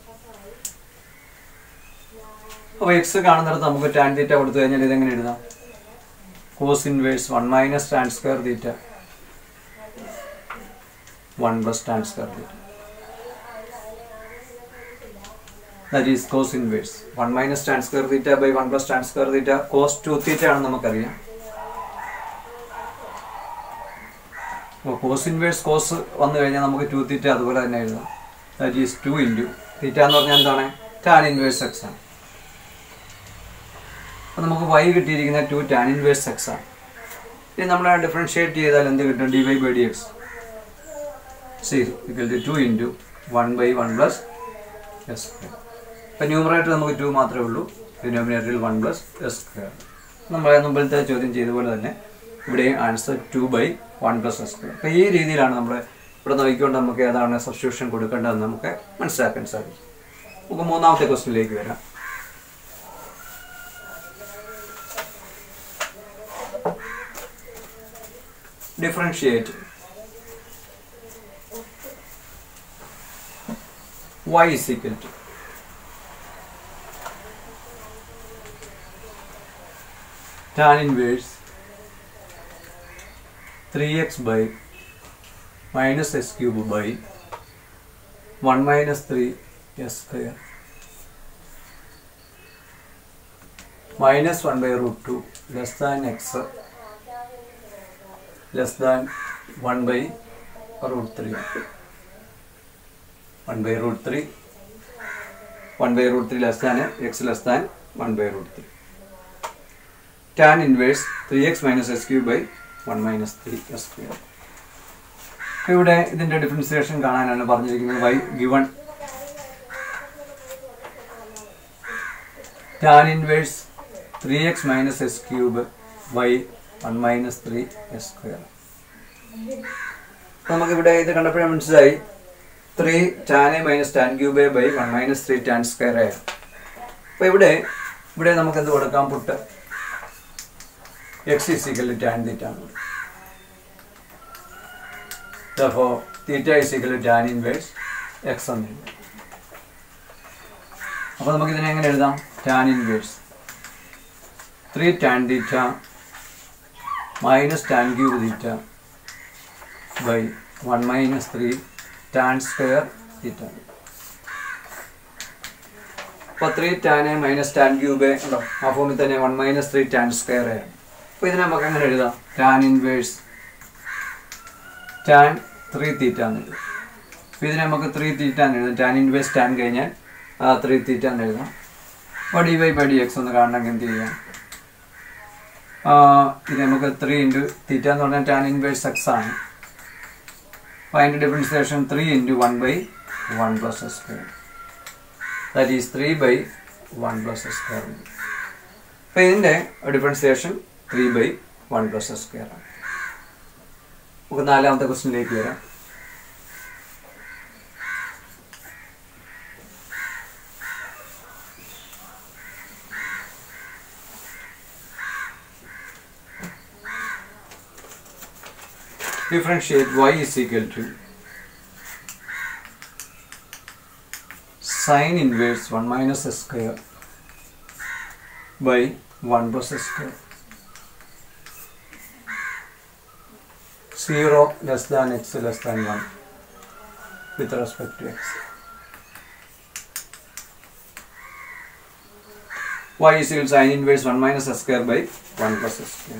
അപ്പോൾ എക്സ് കാണുന്നിടത്ത് നമുക്ക് ടാൻ തീറ്റ കൊടുത്തു കഴിഞ്ഞാൽ ഇതെങ്ങനെ എഴുതാം cos inverse 1 minus tan square theta 1 plus tan square theta that is cos inverse 1 minus tan square theta by 1 plus tan square theta cos 2 theta ആണെന്ന് നമുക്കറിയാം അപ്പോൾ കോസ് ഇൻവേഴ്സ് കോസ് വന്നു കഴിഞ്ഞാൽ നമുക്ക് ടു തീറ്റ അതുപോലെ തന്നെ എഴുതാം that is two into theta എന്ന് പറഞ്ഞാൽ എന്താണ് ടാൻ ഇൻവേഴ്സ് എക്സ് ആണ് അപ്പോൾ നമുക്ക് വൈ കിട്ടിയിരിക്കുന്ന ടു ടാൻ ഇൻവേഴ്സ് എക്സ് ആണ് ഇനി നമ്മൾ ഡിഫറൻഷിയേറ്റ് ചെയ്താൽ എന്ത് കിട്ടും d y by D x is equal to two into one by one plus S square ഇപ്പം ന്യൂമറേറ്റർ നമുക്ക് ടു മാത്രമേ ഉള്ളൂ ഡിനോമിനേറ്ററിൽ വൺ പ്ലസ് എസ് സ്ക്വയർ നമ്മൾ മുമ്പിലത്തെ ചോദ്യം ചെയ്ത പോലെ തന്നെ ഇവിടെയും answer two by one plus S square അപ്പോൾ ഈ രീതിയിലാണ് നമ്മൾ ഇവിടെ നോക്കിക്കൊണ്ട് നമുക്ക് ഏതാണ് സബ്സ്റ്റിറ്റ്യൂഷൻ കൊടുക്കേണ്ടതെന്ന് നമുക്ക് മനസ്സിലാക്കാൻ സാധിക്കും നമുക്ക് മൂന്നാമത്തെ ക്വസ്റ്റിനിലേക്ക് വരാം differentiate y is equal to tan inverse 3x by minus s cube by 1 minus 3 s square minus 1 by root 2 less than x less than 1 by root 3 1 by root 3 1 by root 3 less than x less than 1 by root 3 tan inverse 3x minus s cube by 1 minus 3 s square ഇവിടെ ഇതിന്റെ ഡിഫറൻസിയേഷൻ കാണാനാണ് പറഞ്ഞിരിക്കുന്നത് y given tan inverse 3x minus s cube by 1 minus 3 s square നമുക്കിവിടെ ഇത് കണ്ടപ്പോഴേ മനസ്സിലായി three tan a minus tan cube a by one minus three tan square a അപ്പോൾ ഇവിടെ ഇവിടെ നമുക്ക് എന്ത് കൊടുക്കാം പുട്ട് എക്സ് ഇസിക്കൽ ടാൻ തീറ്റാണ് അപ്പോൾ theta is equal tan inverse x എന്ന് എഴുതാം അപ്പോൾ നമുക്ക് ഇതിനെ എങ്ങനെ എഴുതാം tan inverse three tan theta minus tan cube theta by one minus three tan square theta അപ്പോൾ ത്രീ ടാന് മൈനസ് ടാൻ ക്യൂബ് ഉണ്ടോ ആ ഫോമിൽ തന്നെ one minus three tan square ആണ് അപ്പോൾ ഇതിനെ നമുക്ക് എങ്ങനെ എഴുതാം tan inverse tan three theta എന്ന് എഴുതാം അപ്പോൾ ഇതിനെ നമുക്ക് ത്രീ തീറ്റ എന്ന് എഴുതാം ടാൻ ഇൻവേഴ്സ് ടാൻ കഴിഞ്ഞാൽ ത്രീ തീറ്റ എന്ന് എഴുതാം അപ്പോൾ d y by D x ഒന്ന് കാണണമെങ്കിൽ എന്ത് ചെയ്യാം ആ, ഇത് നമുക്ക് ത്രീ ഇൻറ്റു തീറ്റ എന്ന് പറഞ്ഞാൽ ടാൻ ഇൻവേഴ്സ് എക്സ് ആണ് അപ്പോൾ അതിൻ്റെ differentiation three into one by one plus S square that is three by one plus S square അപ്പോൾ ഇതിൻ്റെ differentiation three by one plus S square ആണ് നമുക്ക് നാലാമത്തെ ക്വസ്റ്റിനിലേക്ക് വരാം differentiate y is equal to sine inverse 1 minus s square by 1 plus s square. 0 less than x less than 1 with respect to x. y is equal to sine inverse 1 minus s square by 1 plus s square.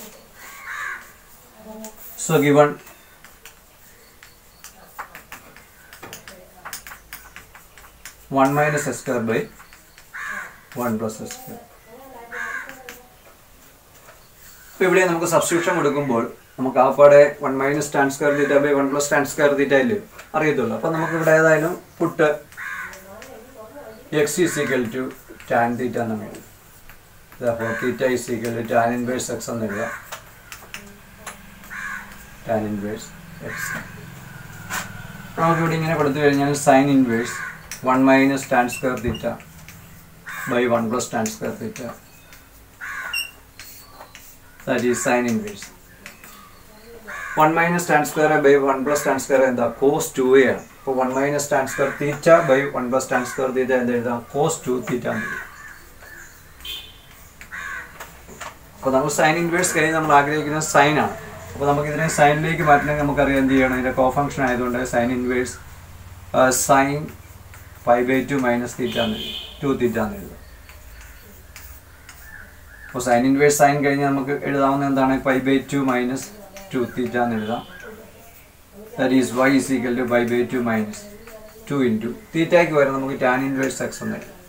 So given one minus s square by one plus s square. ഇപ്പോൾ ഇവിടെ നമുക്ക് സബ്സ്റ്റിറ്റ്യൂഷൻ കൊടുക്കുമ്പോൾ നമുക്ക് ആപ്പാടെ one minus tan square theta by one plus tan square theta അല്ലേ അറിയത്തുള്ളൂ അപ്പം നമുക്ക് ഇവിടെ ഏതായാലും put x is equal to tan theta എന്ന് എഴുതും അപ്പോൾ theta is equal to tan inverse x എന്ന് എഴുതാം ടാൻ ഇൻവേഴ്സ് എക്സ് നമുക്ക് ഇവിടെ ഇങ്ങനെ കൊടുത്തു കഴിഞ്ഞാൽ sine inverse one minus tan square theta by one plus tan square theta that is sine inverse one minus tan square by one plus tan square എന്താ കോസ് ടു എ ആണ് അപ്പോൾ one minus tan square theta by one plus tan square theta എന്താ എഴുതാം കോസ് ടു തീറ്റ എന്ന് എഴുതാം അപ്പോൾ നമ്മൾ സൈൻ ഇൻവേഴ്സ് കഴിഞ്ഞ് നമ്മൾ ആഗ്രഹിക്കുന്നത് സൈൻ ആണ് അപ്പോൾ നമുക്ക് ഇതിനെ സൈനിലേക്ക് മാറ്റണമെങ്കിൽ നമുക്കറിയാം എന്ത് ചെയ്യണം ഇതിൻ്റെ കോ ഫംഗ്ഷൻ ആയതുകൊണ്ട് sine inverse sine five by two minus theta എന്ന് എഴുതും ടു തീറ്റ എന്ന് എഴുതും അപ്പോൾ സൈൻ ഇൻവേഴ്സ് സൈൻ കഴിഞ്ഞ് നമുക്ക് എഴുതാവുന്ന എന്താണ് five by two minus two theta എന്ന് എഴുതാം that is y is equal to five by two minus two into തീറ്റയ്ക്ക് വരെ നമുക്ക് ടാൻ ഇൻവേഴ്സ് എക്സ് എന്ന് എഴുതാം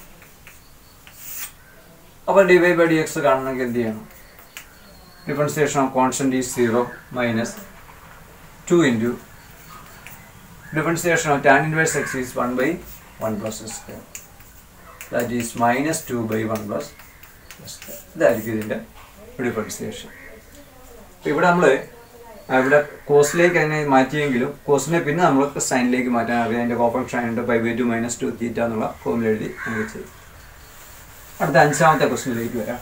അപ്പോൾ d y by D x കാണണമെങ്കിൽ എന്ത് ചെയ്യണം differentiation of constant is 0 minus 2 into differentiation of tan inverse x is 1 by 1 plus s square that is minus 2 by 1 plus s square ഇതായിരിക്കും ഇതിൻ്റെ ഡിഫറൻസിയേഷൻ ഇവിടെ നമ്മൾ ഇവിടെ കോസിലേക്ക് അതിനെ മാറ്റിയെങ്കിലും കോസിനെ പിന്നെ നമ്മൾ സൈനിലേക്ക് മാറ്റാൻ അറിയാം അതിൻ്റെ കോപ്പൺഷൻ ആയതുകൊണ്ട് five by two minus two theta എന്നുള്ള ഫോമിൽ എഴുതി നമുക്ക് ചെയ്യും അടുത്ത അഞ്ചാമത്തെ ക്വസ്റ്റിനിലേക്ക് വരാം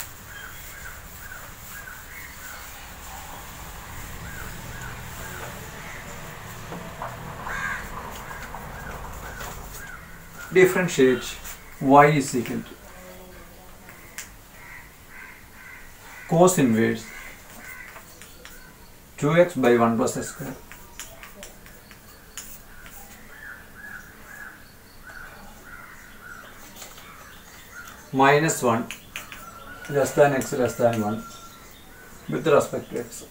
differentiate y is equal to cos inverse 2x by 1 plus s square minus 1 less than x less than 1 with respect to x.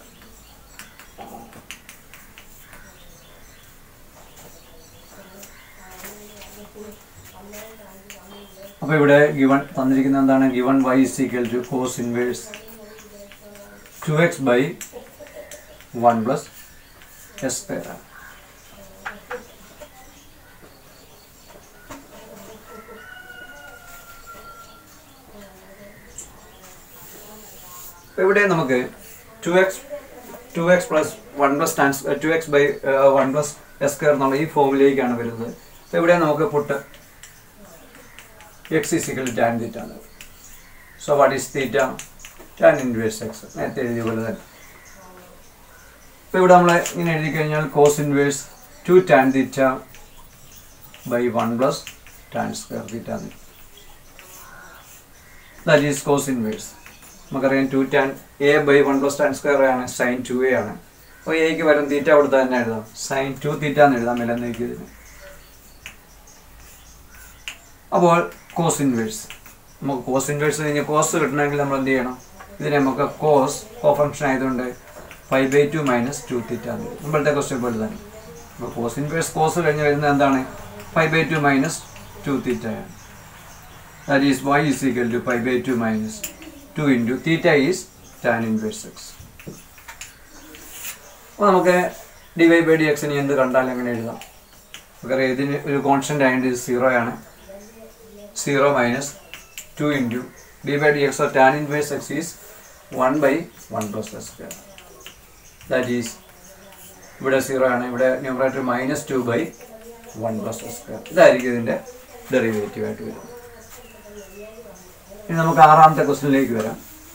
അപ്പോൾ ഇവിടെ ഗിവൺ തന്നിരിക്കുന്ന എന്താണ് given y is equal to cos inverse two x by one plus S square ആണ് അപ്പോൾ ഇവിടെ നമുക്ക് two x two x plus one plus tans two x by one plus S square എന്നുള്ള ഈ ഫോമിലേക്കാണ് വരുന്നത് അപ്പോൾ ഇവിടെ നമുക്ക് put x is equal tan theta ആണ് so what is theta tan inverse x നേരത്തെ എഴുതിയ പോലെ തന്നെ അപ്പോൾ ഇവിടെ നമ്മൾ ഇങ്ങനെ എഴുതി കഴിഞ്ഞാൽ cos inverse two tan theta by one plus tan square theta എന്ന് ദാറ്റ് ഈസ് കോസ് ഇൻവേഴ്സ് നമുക്കറിയാം two tan a by one plus tan square ആണ് സൈൻ ടു എ ആണ് അപ്പോൾ എക്ക് വരും തീറ്റ കൊടുത്ത് തന്നെ എഴുതാം സൈൻ ടു തീറ്റ എന്ന് എഴുതാം വിലന്നേക്ക് ഇതിന് അപ്പോൾ കോസ് ഇൻവേഴ്സ് നമുക്ക് കോസ് ഇൻവേഴ്സ് കഴിഞ്ഞ് കോസ് കിട്ടണമെങ്കിൽ നമ്മൾ എന്ത് ചെയ്യണം ഇതിനെ നമുക്ക് കോസ് കോ ഫംഗ്ഷൻ ആയതുകൊണ്ട് five by two minus two theta എന്ന് എഴുതും മുമ്പത്തെ ക്വസ്റ്റ്യൻ പോലെ തന്നെ അപ്പോൾ കോസ് ഇൻവേഴ്സ് കോസ് കഴിഞ്ഞ് വരുന്നത് എന്താണ് five by two minus two theta ആണ് that is y is equal to five by two minus two into theta is tan inverse x അപ്പോൾ നമുക്ക് ഡി വൈ ബൈ ഡി എക്സിന് എന്ത് കണ്ടാൽ എങ്ങനെ എഴുതാം നമുക്കറിയാം ഇതിന് ഒരു കോൺസ്റ്റൻ്റ് ആയതുകൊണ്ട് ഇത് സീറോ ആണ് zero minus two into d by D x or tan inverse x is one by one plus S square that is ഇവിടെ സീറോ ആണ് ഇവിടെ numerator minus two by one plus S square ഇതായിരിക്കും ഇതിൻ്റെ ഡെറിവേറ്റീവ് ആയിട്ട് വരുന്നത് ഇനി നമുക്ക് ആറാമത്തെ ക്വസ്റ്റിനിലേക്ക് വരാം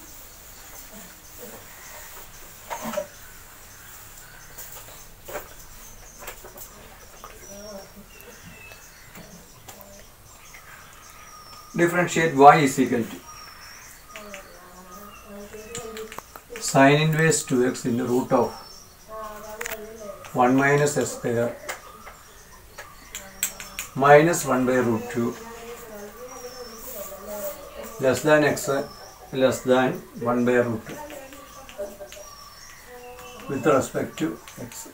differentiate y is equal to sin inverse 2x in the root of 1 minus s square minus 1 by root 2 less than x less than 1 by root 2 with respect to x.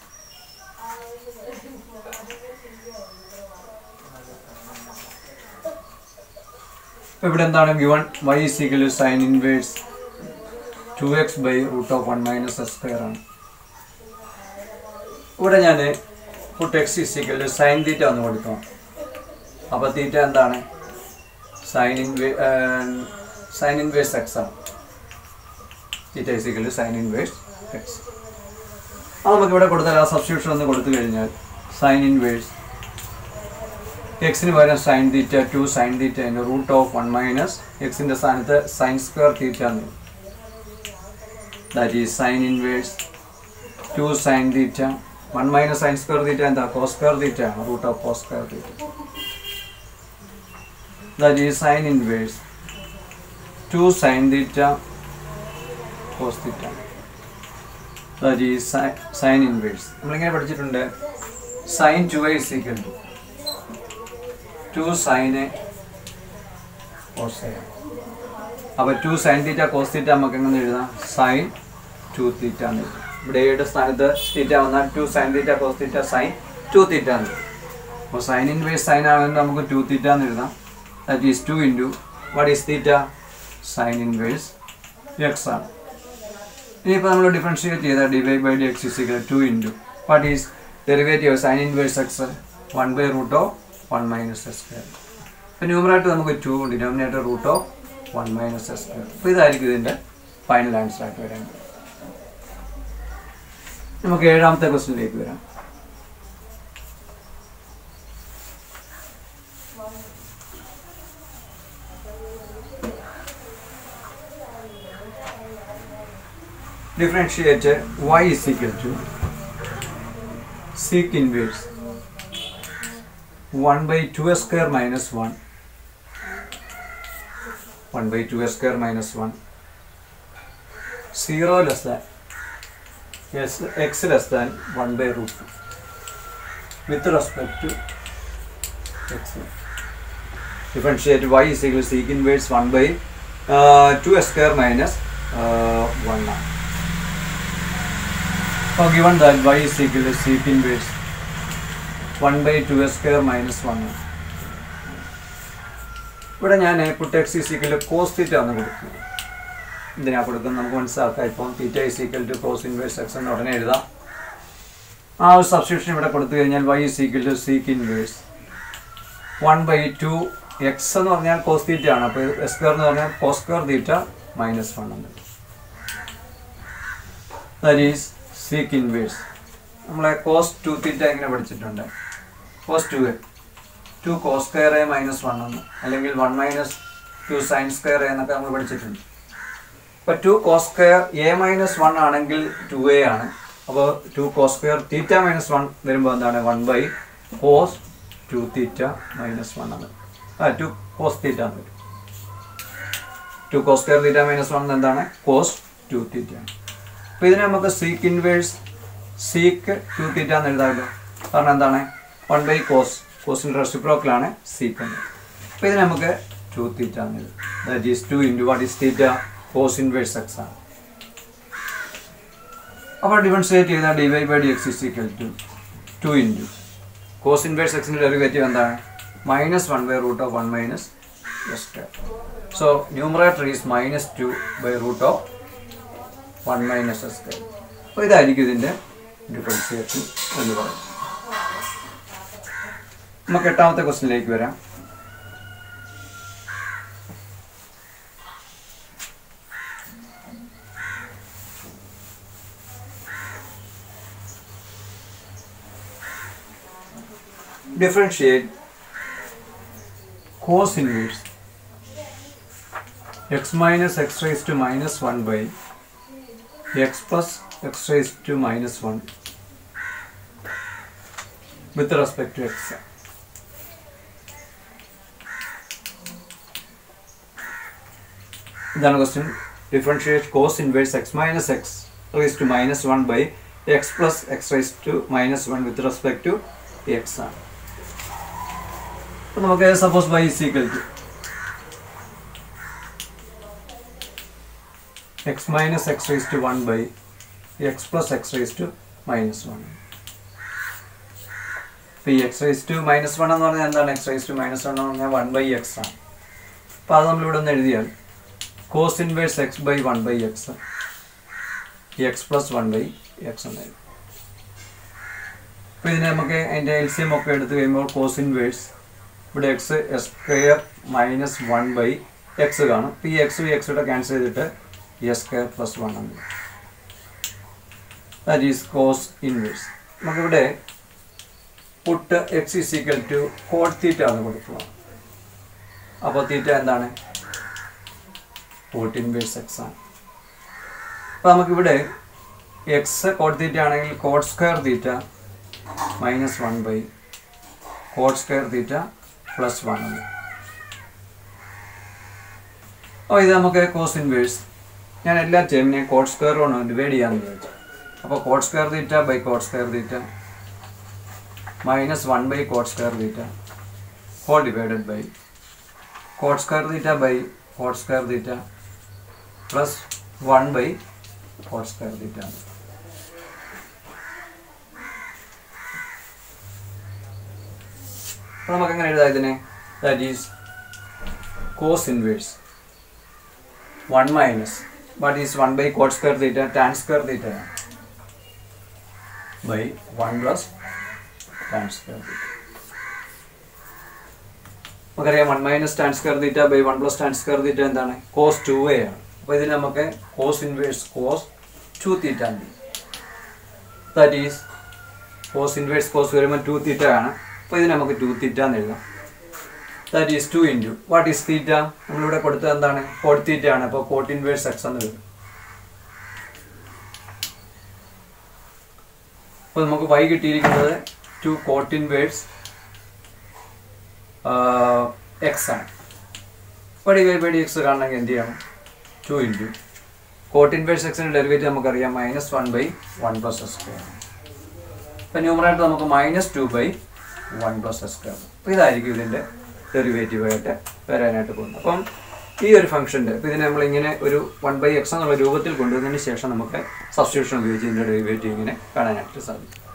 ഇപ്പോൾ ഇവിടെ എന്താണ് given y is equal to sine inverse two x by root of one minus S square ആണ് ഇവിടെ ഞാൻ put x is equal to sine theta ഒന്ന് കൊടുക്കണം അപ്പോൾ തീറ്റ എന്താണ് സൈൻ ഇൻവേ സൈൻ ഇൻവേഴ്സ് എക്സ് ആണ് theta is equal to sine inverse x അത് നമുക്ക് ഇവിടെ കൊടുത്താൽ ആ സബ്സ്റ്റിറ്റ്യൂഷൻ ഒന്ന് കൊടുത്തു കഴിഞ്ഞാൽ സൈൻ ഇൻവേഴ്സ് എക്സിന് പകരം sine theta two sine theta അതിൻ്റെ റൂട്ട് ഓഫ് വൺ മൈനസ് എക്സിൻ്റെ സ്ഥാനത്ത് സൈൻ സ്ക്വയർ തീറ്റ എന്ന് that is sine inverse two sine theta one minus sine square theta എന്താ കോസ് സ്ക്വയർ തീറ്റ ആണ് root of cos square theta that is sine inverse two sine theta cos theta that is sine inverse നമ്മളിങ്ങനെ പഠിച്ചിട്ടുണ്ട് sine two I equal to two sine cos അപ്പോൾ two sine theta cos theta നമുക്ക് എങ്ങനെ എഴുതാം സൈൻ ടു തീറ്റ എന്ന് എഴുതാം ഇവിടെ ഏഴ് സ്ഥാനത്ത് തീറ്റ വന്നാൽ two sine theta cos theta sine two theta എന്ന് എഴുതാം അപ്പോൾ സൈൻ ഇൻവേഴ്സ് സൈൻ ആകുന്നത് നമുക്ക് ടു തീറ്റ എന്ന് എഴുതാം that is two into what is theta sine inverse x ആണ് ഇനിയിപ്പോൾ നമ്മൾ ഡിഫറൻഷിയേറ്റ് ചെയ്താൽ d y by D x is two into what is derivative sine inverse x one by root of one minus S square അപ്പോൾ ന്യൂമറായിട്ട് നമുക്ക് two denominator root of one minus S square അപ്പോൾ ഇതായിരിക്കും ഇതിൻ്റെ ഫൈനൽ ആൻസർ ആയിട്ട് വരേണ്ടത് നമുക്ക് ഏഴാമത്തെ ക്വസ്റ്റിനിലേക്ക് വരാം differentiate y is equal to sec inverse 1 by 2s square minus 1 1 by 2s square minus 1 0 less than yes x less than 1 by root 2 with respect to x differentiate y is equal to sec inverse 1 by uh, 2s square minus uh, 1 now. So given that y is equal to sec inverse 1 by 2s square minus 1 ഇവിടെ ഞാൻ put x is equal cos theta എന്ന് കൊടുക്കുന്നു ഇതിനാ കൊടുക്കുന്നത് നമുക്ക് മനസ്സിലാക്കാം ഇപ്പം theta is equal to cos inverse x എന്ന് ഉടനെ എഴുതാം ആ ഒരു സബ്സ്റ്റിറ്റ്യൂഷൻ ഇവിടെ കൊടുത്തു കഴിഞ്ഞാൽ y is equal to sec inverse one by two x എന്ന് പറഞ്ഞാൽ കോസ് തീറ്റ ആണ് അപ്പോൾ എസ് സ്ക്വയർ എന്ന് പറഞ്ഞാൽ cos square theta minus one എന്ന് ദാറ്റ് ഈസ് സീക്ക് ഇൻവേഴ്സ് നമ്മളെ കോസ് ടു തീറ്റ ഇങ്ങനെ പഠിച്ചിട്ടുണ്ട് cos two a two cos square a minus one എന്ന് അല്ലെങ്കിൽ one minus two sine square a എന്നൊക്കെ നമ്മൾ പഠിച്ചിട്ടുണ്ട് അപ്പോൾ two cos square a minus one ആണെങ്കിൽ ടു എ ആണ് അപ്പോൾ two cos square theta minus one വരുമ്പോൾ എന്താണ് one by cos two theta minus one ആണ് ആ ടു കോസ് തീറ്റ എന്ന് വരും two cos square theta minus one എന്താണ് കോസ് ടു തീറ്റ ആണ് അപ്പോൾ ഇതിനെ നമുക്ക് sec inverse sec two theta എന്ന് എഴുതാമല്ലോ കാരണം എന്താണ് വൺ ബൈ കോസ് കോസിൻ്റെ റെസിപ്രോക്കലാണ് സീക്ക് എന്ന് അപ്പോൾ ഇതിനെ നമുക്ക് ടു തീറ്റ എന്ന് എഴുതാം that is two into what is theta cos inverse x ആണ് അപ്പോൾ ഡിഫറൻഷിയേറ്റ് ചെയ്താൽ d y by D x is equal to two into cos inverse എക്സിൻ്റെ ഡെറിവേറ്റീവ് എന്താണ് minus one by root of one minus S square so numerator is minus two by root of one minus S square അപ്പോൾ ഇതായിരിക്കും ഇതിൻ്റെ ഡിഫറൻഷിയേഷൻ എന്ന് പറയുന്നത് നമുക്ക് എട്ടാമത്തെ ക്വസ്റ്റിനിലേക്ക് വരാം differentiate cos inverse x minus x raised to minus 1 by x plus x raised to minus 1 with respect to x. ഇതാണ് question differentiate cos inverse x minus x raise two minus one by x plus x raise two minus one with respect to x ആണ് അപ്പോൾ നമുക്ക് suppose by is equal to x minus x raise to one by x plus x raise two minus one ഇപ്പോൾ ഈ x raise two minus one എന്ന് പറഞ്ഞാൽ എന്താണ് x raise two minus one എന്ന് പറഞ്ഞാൽ വൺ ബൈ എക്സ് ആണ് അപ്പോൾ അത് നമ്മളിവിടെ ഒന്ന് എഴുതിയാൽ cos inverse x by one by x x plus one by x എന്നായിരുന്നു അപ്പോൾ ഇതിനെ നമുക്ക് അതിൻ്റെ എൽ സി എം ഒക്കെ എടുത്തു കഴിയുമ്പോൾ കോസ് ഇൻവേഴ്സ് ഇവിടെ x x square minus one by x കാണും അപ്പോൾ ഈ എക്സ് എക്സ് ഇവിടെ ക്യാൻസൽ ചെയ്തിട്ട് എസ് സ്ക്വയർ പ്ലസ് വൺ എന്ന് ദാറ്റ് ഈസ് കോസ് ഇൻവേഴ്സ് നമുക്കിവിടെ put x is equal to cot theta എന്ന് കൊടുക്കുക അപ്പോൾ തീറ്റ എന്താണ് കോട്ട് ഇൻവേഴ്സ് എക്സ് ആണ് അപ്പോൾ നമുക്കിവിടെ എക്സ് കോട്ട് തീറ്റ ആണെങ്കിൽ cot square theta minus one by cot square theta plus one എന്ന് അപ്പോൾ ഇത് നമുക്ക് കോസ് ഇൻവേഴ്സ് ഞാൻ എല്ലാ ടേമിനെയും കോട്ട് സ്ക്വയർ കൊണ്ട് ഡിവൈഡ് ചെയ്യാമെന്ന് വിചാരിച്ചു അപ്പോൾ cot square theta by cot square theta minus one by cot square theta whole divided by cot square theta by cot square theta plus one by cot square theta അപ്പോൾ നമുക്ക് എങ്ങനെ എഴുതാം ഇതിനെ that is cos inverse one minus what is one by cot square theta tan square theta by one plus tan square theta നമുക്കറിയാം one minus tan square theta by one plus tan square theta എന്താണ് കോസ് ടു എ ആണ് അപ്പോൾ ഇതിന് നമുക്ക് cos inverse cos two theta that is cos inverse cos വരുമ്പോൾ ടു തീറ്റ ആണ് അപ്പോൾ ഇതിന് നമുക്ക് ടു തീറ്റ എന്ന് എഴുതാം that is two into what is theta നമ്മളിവിടെ കൊടുത്തത് എന്താണ് കോട്ട് തീറ്റ ആണ് അപ്പോൾ കോട്ട് ഇൻവേഴ്സ് എക്സ് എന്ന് വരും അപ്പോൾ നമുക്ക് y കിട്ടിയിരിക്കുന്നത് ടു കോട്ട് ഇൻവേഴ്സ് എക്സ് ആണ് അപ്പോൾ d y by D x കാണണമെങ്കിൽ എന്ത് ചെയ്യണം ടു ഇൻറ്റു കോട്ട് ഇൻവേഴ്സ് എക്സിൻ്റെ ഡെറിവേറ്റീവ് നമുക്കറിയാം minus one by one plus S square ഇപ്പം ന്യൂമറായിട്ട് നമുക്ക് minus two by one plus S square അപ്പോൾ ഇതായിരിക്കും ഇതിൻ്റെ ഡെറിവേറ്റീവായിട്ട് വരാനായിട്ട് പോകുന്നത് അപ്പം ഈ ഒരു ഫംഗ്ഷൻ്റെ ഇപ്പോൾ ഇതിനെ നമ്മളിങ്ങനെ ഒരു വൺ ബൈ എക്സ് എന്നുള്ള രൂപത്തിൽ കൊണ്ടുവന്നതിന് ശേഷം നമുക്ക് സബ്സ്റ്റിറ്റ്യൂഷൻ ഉപയോഗിച്ച് ഇതിൻ്റെ ഡെറിവേറ്റീവ് ഇങ്ങനെ കാണാനായിട്ട് സാധിക്കും